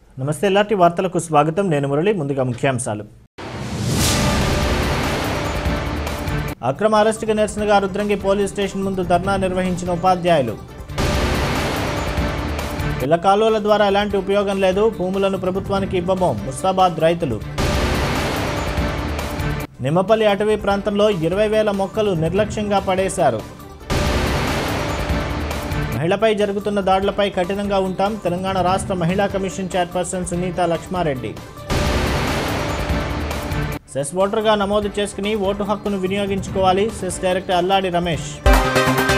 నమస్తే ఎల్లాంటి వార్తలకు స్వాగతం నేను మురళి ముందుగా ముఖ్యాంశాలు అక్రమ అరెస్టుకు నిరసనగా రుద్రంగి పోలీస్ స్టేషన్ ముందు ధర్నా నిర్వహించిన ఉపాధ్యాయులు ఇళ్ల కాలువల ద్వారా ఎలాంటి ఉపయోగం లేదు భూములను ప్రభుత్వానికి ఇవ్వము ముస్తాబాద్ రైతులు నిమ్మపల్లి అటవీ ప్రాంతంలో ఇరవై వేల మొక్కలు నిర్లక్ష్యంగా పడేశారు మహిళపై జరుగుతున్న దాడులపై కఠినంగా ఉంటాం తెలంగాణ రాష్ట్ర మహిళా కమిషన్ చైర్పర్సన్ సునీత లక్ష్మారెడ్డి సెస్ ఓటర్గా నమోదు చేసుకుని ఓటు హక్కును వినియోగించుకోవాలి సెస్ డైరెక్టర్ అల్లాడి రమేష్